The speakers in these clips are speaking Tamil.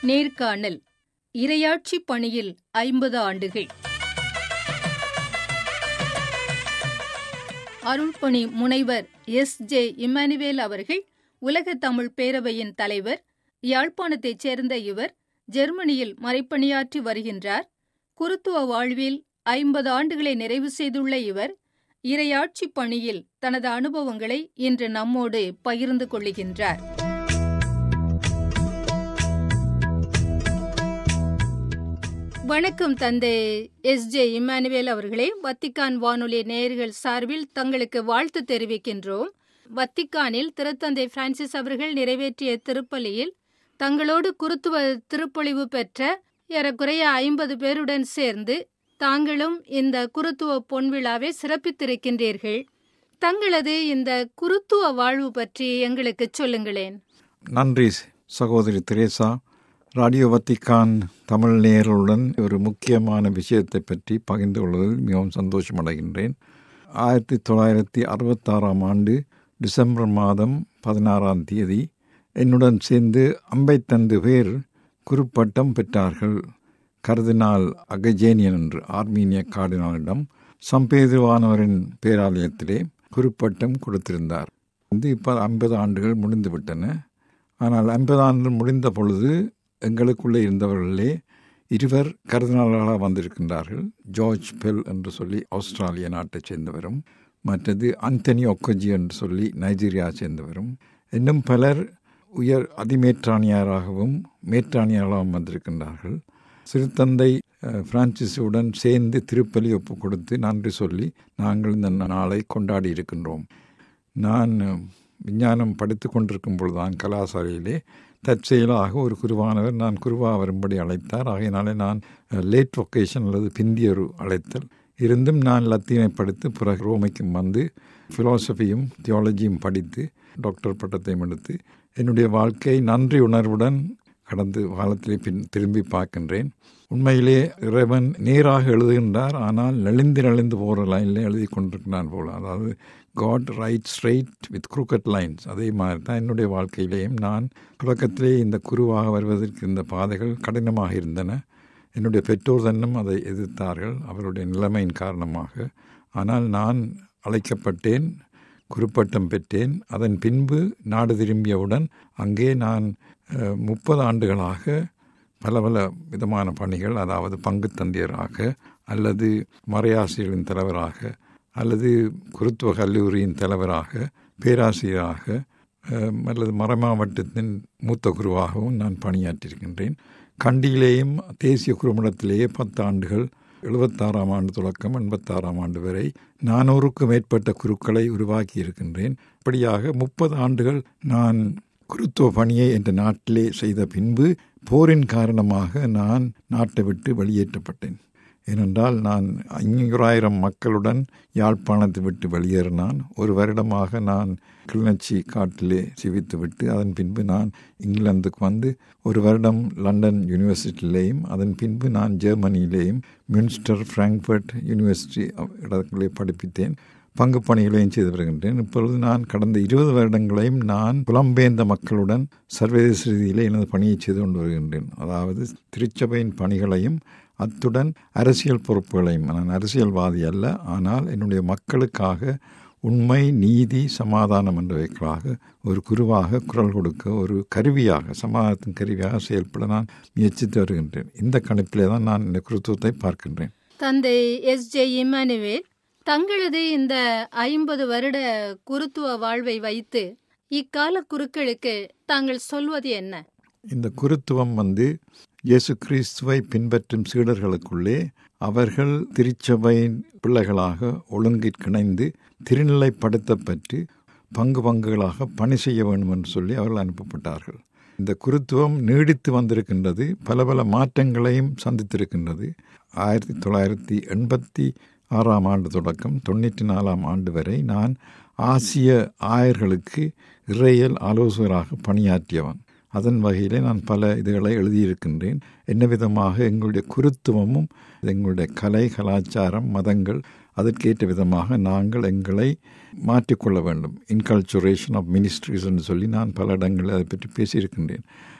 நேர்காணல் இரையாட்சி பணியில் ஐம்பது ஆண்டுகள் அருள்பணி முனைவர் எஸ் ஜே இம்மானுவேல் அவர்கள் உலக தமிழ் பேரவையின் தலைவர் யாழ்ப்பாணத்தைச் சேர்ந்த இவர் ஜெர்மனியில் மறைப்பணியாற்றி வருகின்றார் குருத்துவ வாழ்வில் ஐம்பது ஆண்டுகளை நிறைவு செய்துள்ள இவர் இரையாட்சி பணியில் தனது அனுபவங்களை இன்று நம்மோடு பகிர்ந்து கொள்ளுகின்றார் வணக்கம் தந்தை எஸ் ஜே இம்மானுவேல் அவர்களே வத்திக்கான் வானொலி நேயர்கள் சார்பில் தங்களுக்கு வாழ்த்து தெரிவிக்கின்றோம் வத்திக்கானில் திருத்தந்தை பிரான்சிஸ் அவர்கள் நிறைவேற்றிய திருப்பலியில் தங்களோடு குருத்துவ திருப்பொழிவு பெற்ற ஏறக்குறைய ஐம்பது பேருடன் சேர்ந்து தாங்களும் இந்த குருத்துவ பொன்விழாவை சிறப்பித்திருக்கின்றீர்கள் தங்களது இந்த குருத்துவ வாழ்வு பற்றி எங்களுக்கு சொல்லுங்களேன் நன்றி சகோதரி திரேசா ராடியோ வத்திக்கான் தமிழ் நேயர்களுடன் ஒரு முக்கியமான விஷயத்தை பற்றி பகிர்ந்து கொள்வதில் மிகவும் சந்தோஷம் அடைகின்றேன் ஆயிரத்தி தொள்ளாயிரத்தி அறுபத்தாறாம் ஆண்டு டிசம்பர் மாதம் பதினாறாம் தேதி என்னுடன் சேர்ந்து ஐம்பத்தந்து பேர் குருப்பட்டம் பெற்றார்கள் கருதினால் அகஜேனியன் என்று ஆர்மீனிய கார்டினாலிடம் சம்பேதுவானவரின் பேராலயத்திலே குருப்பட்டம் கொடுத்திருந்தார் வந்து இப்போ ஐம்பது ஆண்டுகள் முடிந்து விட்டன ஆனால் ஐம்பது ஆண்டுகள் முடிந்த பொழுது எங்களுக்குள்ளே இருந்தவர்களே இருவர் கருதினாளர்களாக வந்திருக்கின்றார்கள் ஜார்ஜ் பெல் என்று சொல்லி ஆஸ்திரேலிய நாட்டைச் சேர்ந்தவரும் மற்றது அந்தனி ஒக்கஜி என்று சொல்லி நைஜீரியா சேர்ந்தவரும் இன்னும் பலர் உயர் அதிமேற்றாணியாராகவும் மேற்றாணியாராகவும் வந்திருக்கின்றார்கள் சிறுத்தந்தை பிரான்சிஸுடன் சேர்ந்து திருப்பலி ஒப்பு கொடுத்து நன்றி சொல்லி நாங்கள் இந்த நாளை கொண்டாடி இருக்கின்றோம் நான் விஞ்ஞானம் படித்து கொண்டிருக்கும் பொழுதுதான் கலாசாலையிலே தற்செயலாக ஒரு குருவானவர் நான் குருவா வரும்படி அழைத்தார் ஆகையினாலே நான் லேட் ஒகேஷன் அல்லது பிந்திய ஒரு அழைத்தல் இருந்தும் நான் லத்தீனை படித்து பிறகு ரோமைக்கும் வந்து ஃபிலாசபியும் தியாலஜியும் படித்து டாக்டர் பட்டத்தையும் எடுத்து என்னுடைய வாழ்க்கை நன்றி உணர்வுடன் கடந்து காலத்திலே பின் திரும்பி பார்க்கின்றேன் உண்மையிலே இறைவன் நேராக எழுதுகின்றார் ஆனால் நெளிந்து நெளிந்து போகிற லைனில் எழுதி கொண்டிருக்கிறான் போல அதாவது God write straight with crooked lines அதே மாதிரி தான் என்னுடைய வாழ்க்கையிலேயும் நான் தொடக்கத்திலே இந்த குருவாக வருவதற்கு இந்த பாதைகள் கடினமாக இருந்தன என்னுடைய பெற்றோர் தன்னும் அதை எதிர்த்தார்கள் அவருடைய நிலைமையின் காரணமாக ஆனால் நான் அழைக்கப்பட்டேன் குருப்பட்டம் பெற்றேன் அதன் பின்பு நாடு திரும்பியவுடன் அங்கே நான் முப்பது ஆண்டுகளாக பல பல விதமான பணிகள் அதாவது பங்கு தந்தியராக அல்லது மறையாசிரியர்களின் தலைவராக அல்லது குருத்துவ கல்லூரியின் தலைவராக பேராசிரியராக அல்லது மறைமாவட்டத்தின் மூத்த குருவாகவும் நான் பணியாற்றியிருக்கின்றேன் கண்டியிலேயும் தேசிய குறுமணத்திலேயே பத்து ஆண்டுகள் எழுபத்தாறாம் ஆண்டு தொடக்கம் எண்பத்தாறாம் ஆண்டு வரை நானூறுக்கும் மேற்பட்ட குருக்களை உருவாக்கி இருக்கின்றேன் இப்படியாக முப்பது ஆண்டுகள் நான் குருத்துவ பணியை என்ற நாட்டிலே செய்த பின்பு போரின் காரணமாக நான் நாட்டை விட்டு வெளியேற்றப்பட்டேன் ஏனென்றால் நான் ஐநூறாயிரம் மக்களுடன் யாழ்ப்பாணத்தை விட்டு வெளியேறினான் ஒரு வருடமாக நான் கிளிநொச்சி காட்டிலே சிவித்து விட்டு அதன் பின்பு நான் இங்கிலாந்துக்கு வந்து ஒரு வருடம் லண்டன் யூனிவர்சிட்டியிலேயும் அதன் பின்பு நான் ஜெர்மனியிலேயும் மியூன்ஸ்டர் ஃப்ராங்க்ஃபர்ட் யூனிவர்சிட்டி இடங்களிலே படிப்பித்தேன் பங்கு பணிகளையும் செய்து வருகின்றேன் இப்பொழுது நான் கடந்த இருபது வருடங்களையும் நான் புலம்பெயர்ந்த மக்களுடன் சர்வதேச ரீதியில் எனது பணியை செய்து கொண்டு வருகின்றேன் அதாவது திருச்சபையின் பணிகளையும் அத்துடன் அரசியல் பொறுப்புகளையும் நான் அரசியல்வாதி அல்ல ஆனால் என்னுடைய மக்களுக்காக உண்மை நீதி சமாதானம் என்றவைகளாக ஒரு குருவாக குரல் கொடுக்க ஒரு கருவியாக சமாதானத்தின் கருவியாக செயல்பட நான் முயற்சித்து வருகின்றேன் இந்த கணிப்பிலே தான் நான் இந்த குருத்துவத்தை பார்க்கின்றேன் தந்தை எஸ் ஜே இமானுவேல் தங்களது இந்த ஐம்பது வருட குருத்துவ வாழ்வை வைத்து இக்கால குருக்களுக்கு தாங்கள் சொல்வது என்ன இந்த குருத்துவம் வந்து இயேசு கிறிஸ்துவை பின்பற்றும் சீடர்களுக்குள்ளே அவர்கள் திருச்சபையின் பிள்ளைகளாக ஒழுங்கிற்கிணைந்து திருநிலைப்படுத்தப்பட்டு பங்கு பங்குகளாக பணி செய்ய வேண்டும் என்று சொல்லி அவர்கள் அனுப்பப்பட்டார்கள் இந்த குருத்துவம் நீடித்து வந்திருக்கின்றது பல பல மாற்றங்களையும் சந்தித்திருக்கின்றது ஆயிரத்தி தொள்ளாயிரத்தி எண்பத்தி ஆறாம் ஆண்டு தொடக்கம் தொண்ணூற்றி நாலாம் ஆண்டு வரை நான் ஆசிய ஆயர்களுக்கு இறையல் ஆலோசகராக பணியாற்றியவன் அதன் வகையிலே நான் பல இதுகளை எழுதியிருக்கின்றேன் என்ன விதமாக எங்களுடைய குருத்துவமும் எங்களுடைய கலை கலாச்சாரம் மதங்கள் அதற்கேற்ற விதமாக நாங்கள் எங்களை மாற்றிக்கொள்ள வேண்டும் இன்கல்ச்சுரேஷன் ஆஃப் மினிஸ்ட்ரிஸ் என்று சொல்லி நான் பல இடங்களில் அதை பற்றி பேசியிருக்கின்றேன்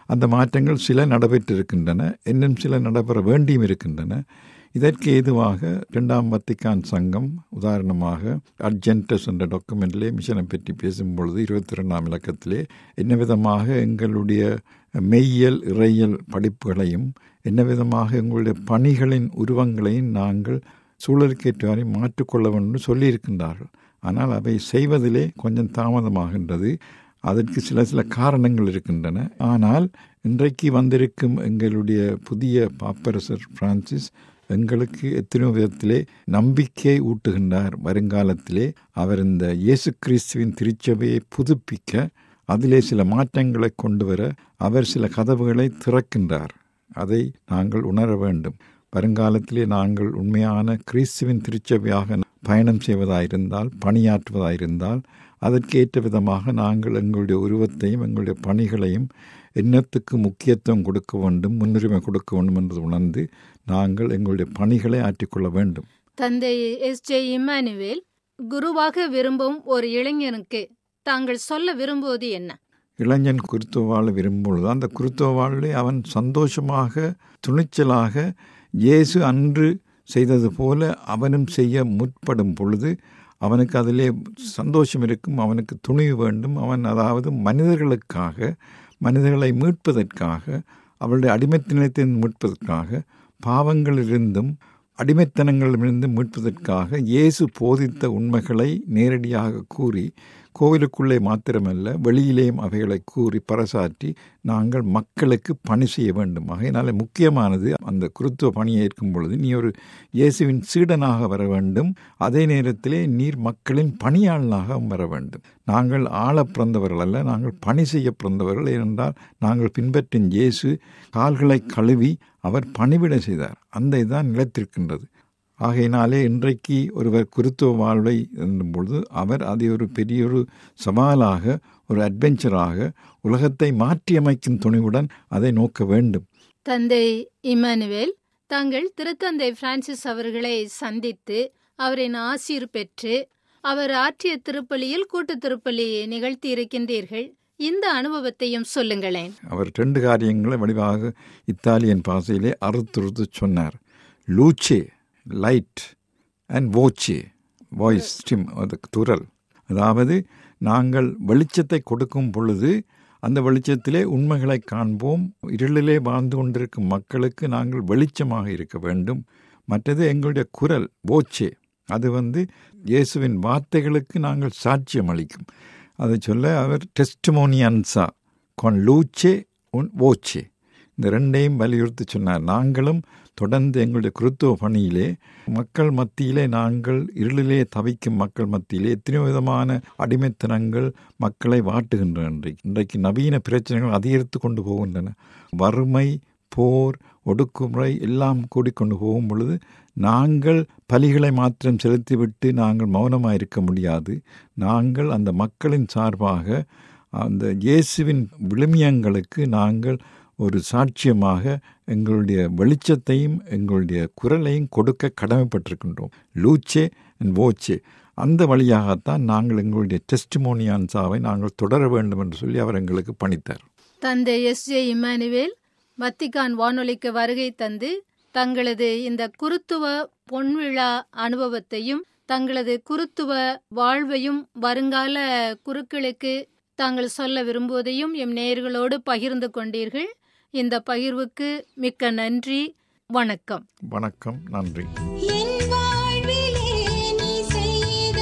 அந்த மாற்றங்கள் சில நடைபெற்றிருக்கின்றன இன்னும் சில நடைபெற வேண்டியும் இருக்கின்றன இதற்கு ஏதுவாக இரண்டாம் வத்திக்கான் சங்கம் உதாரணமாக அர்ஜென்டஸ் என்ற டாக்குமெண்ட்லே மிஷனை பற்றி பேசும்பொழுது இருபத்தி ரெண்டாம் இலக்கத்திலே என்ன விதமாக எங்களுடைய மெய்யியல் இறையியல் படிப்புகளையும் என்ன விதமாக எங்களுடைய பணிகளின் உருவங்களையும் நாங்கள் சூழலுக்கேற்றவாறு மாற்றிக்கொள்ள வேண்டும் என்று சொல்லியிருக்கின்றார்கள் ஆனால் அவை செய்வதிலே கொஞ்சம் தாமதமாகின்றது அதற்கு சில சில காரணங்கள் இருக்கின்றன ஆனால் இன்றைக்கு வந்திருக்கும் எங்களுடைய புதிய பாப்பரசர் பிரான்சிஸ் எங்களுக்கு எத்தனையோ விதத்திலே நம்பிக்கை ஊட்டுகின்றார் வருங்காலத்திலே அவர் இந்த இயேசு கிறிஸ்துவின் திருச்சபையை புதுப்பிக்க அதிலே சில மாற்றங்களை கொண்டு வர அவர் சில கதவுகளை திறக்கின்றார் அதை நாங்கள் உணர வேண்டும் வருங்காலத்திலே நாங்கள் உண்மையான கிறிஸ்துவின் திருச்சபையாக பயணம் செய்வதாயிருந்தால் பணியாற்றுவதாயிருந்தால் அதற்கேற்ற விதமாக நாங்கள் எங்களுடைய உருவத்தையும் எங்களுடைய பணிகளையும் எண்ணத்துக்கு முக்கியத்துவம் கொடுக்க வேண்டும் முன்னுரிமை கொடுக்க வேண்டும் என்று உணர்ந்து நாங்கள் எங்களுடைய பணிகளை ஆற்றிக்கொள்ள வேண்டும் தந்தை எஸ் ஜே இம்மானுவேல் குருவாக விரும்பும் ஒரு இளைஞனுக்கு தாங்கள் சொல்ல விரும்புவது என்ன இளைஞன் குருத்துவ வாழ விரும்பும்பொழுது அந்த குருத்துவ வாழ்வை அவன் சந்தோஷமாக துணிச்சலாக இயேசு அன்று செய்தது போல அவனும் செய்ய முற்படும் பொழுது அவனுக்கு அதிலே சந்தோஷம் இருக்கும் அவனுக்கு துணிவு வேண்டும் அவன் அதாவது மனிதர்களுக்காக மனிதர்களை மீட்பதற்காக அவளுடைய அடிமைத்தனத்தின் மீட்பதற்காக பாவங்களிலிருந்தும் அடிமைத்தனங்களிலிருந்து மீட்பதற்காக இயேசு போதித்த உண்மைகளை நேரடியாக கூறி கோவிலுக்குள்ளே மாத்திரமல்ல வெளியிலேயும் அவைகளை கூறி பறைசாற்றி நாங்கள் மக்களுக்கு பணி செய்ய வேண்டும் ஆகையினால முக்கியமானது அந்த குருத்துவ பணியை ஏற்கும் பொழுது நீ ஒரு இயேசுவின் சீடனாக வர வேண்டும் அதே நேரத்திலே நீர் மக்களின் பணியாளனாக வர வேண்டும் நாங்கள் ஆள பிறந்தவர்கள் அல்ல நாங்கள் பணி செய்ய பிறந்தவர்கள் ஏனென்றால் நாங்கள் பின்பற்றும் இயேசு கால்களை கழுவி அவர் பணிவிட செய்தார் அந்த இதுதான் நிலைத்திருக்கின்றது ஆகையினாலே இன்றைக்கு ஒருவர் குருத்துவ வாழ்வை பொழுது அவர் அதை ஒரு பெரிய ஒரு சவாலாக ஒரு அட்வென்ச்சராக உலகத்தை மாற்றியமைக்கும் துணிவுடன் அதை நோக்க வேண்டும் தந்தை இமானுவேல் தாங்கள் திருத்தந்தை பிரான்சிஸ் அவர்களை சந்தித்து அவரின் ஆசீர் பெற்று அவர் ஆற்றிய திருப்பலியில் கூட்டு திருப்பலி நிகழ்த்தி இருக்கின்றீர்கள் இந்த அனுபவத்தையும் சொல்லுங்களேன் அவர் ரெண்டு காரியங்களை வடிவாக இத்தாலியன் பாசையிலே அறுத்துறுத்து சொன்னார் லூச்சே லைட் அண்ட் வோச்சே வாய்ஸ் ஸ்டிம் அது துரல் அதாவது நாங்கள் வெளிச்சத்தை கொடுக்கும் பொழுது அந்த வெளிச்சத்திலே உண்மைகளை காண்போம் இருளிலே வாழ்ந்து கொண்டிருக்கும் மக்களுக்கு நாங்கள் வெளிச்சமாக இருக்க வேண்டும் மற்றது எங்களுடைய குரல் போச்சே அது வந்து இயேசுவின் வார்த்தைகளுக்கு நாங்கள் சாட்சியம் அளிக்கும் அதை சொல்ல அவர் டெஸ்டிமோனியன்ஸா கொன் லூச்சே உன் ஓச்சே இந்த ரெண்டையும் வலியுறுத்தி சொன்னார் நாங்களும் தொடர்ந்து எங்களுடைய குருத்துவ பணியிலே மக்கள் மத்தியிலே நாங்கள் இருளிலே தவிக்கும் மக்கள் மத்தியிலே எத்தனையோ விதமான அடிமைத்தனங்கள் மக்களை வாட்டுகின்றன இன்றைக்கு இன்றைக்கு நவீன பிரச்சனைகள் அதிகரித்து கொண்டு போகின்றன வறுமை போர் ஒடுக்குமுறை எல்லாம் கூடிக்கொண்டு போகும் பொழுது நாங்கள் பலிகளை மாத்திரம் செலுத்திவிட்டு நாங்கள் மௌனமாக இருக்க முடியாது நாங்கள் அந்த மக்களின் சார்பாக அந்த இயேசுவின் விழுமியங்களுக்கு நாங்கள் ஒரு சாட்சியமாக எங்களுடைய வெளிச்சத்தையும் எங்களுடைய குரலையும் கொடுக்க கடமைப்பட்டிருக்கின்றோம் லூச்சே அண்ட் ஓச்சே அந்த வழியாகத்தான் நாங்கள் எங்களுடைய டெஸ்டிமோனியான்ஸாவை நாங்கள் தொடர வேண்டும் என்று சொல்லி அவர் எங்களுக்கு பணித்தார் தந்தை எஸ் ஜே இமானுவேல் வத்திகான் வானொலிக்கு வருகை தந்து தங்களது இந்த குருத்துவ பொன்விழா அனுபவத்தையும் தங்களது குருத்துவ வாழ்வையும் வருங்கால குருக்களுக்கு தாங்கள் சொல்ல விரும்புவதையும் எம் நேயர்களோடு பகிர்ந்து கொண்டீர்கள் இந்த பகிர்வுக்கு மிக்க நன்றி வணக்கம் வணக்கம் நன்றி என் வாழ்விலே நீ செய்த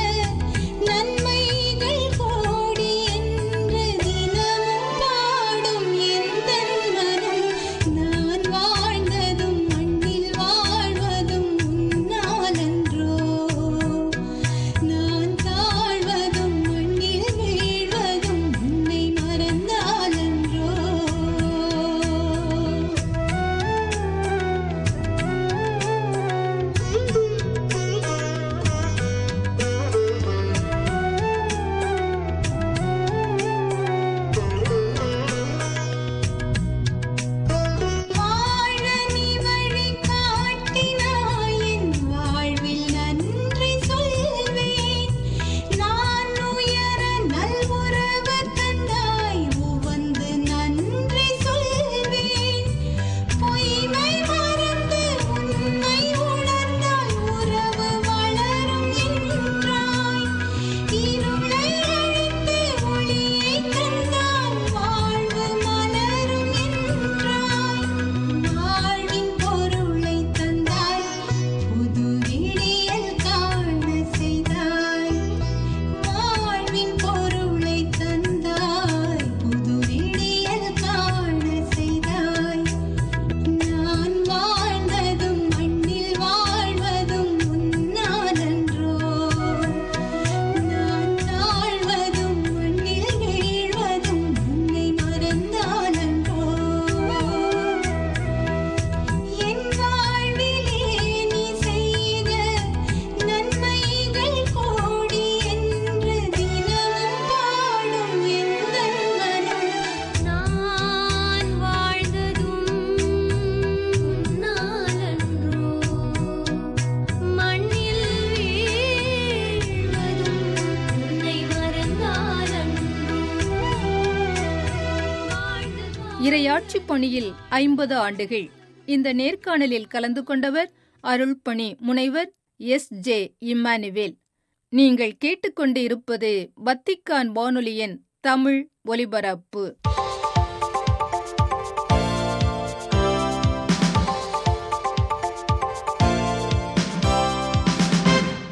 நன்மைகள் கோடி என்று தினமும் பாடும் எந்தன் மனம் நான் வாழ்ந்ததும் மண்ணில் வாழ்வதும் உன்னாலன்றோ நான் தாழ்வதும் மண்ணில் வீழ்வதும் உன்னை மறந்தாலன்றோ Thank you. இரையாட்சி பணியில் ஐம்பது ஆண்டுகள் இந்த நேர்காணலில் கலந்து கொண்டவர் அருள்பணி முனைவர் எஸ் ஜே இம்மானுவேல் நீங்கள் கேட்டுக்கொண்டு இருப்பது வத்திக்கான் வானொலியின் தமிழ் ஒலிபரப்பு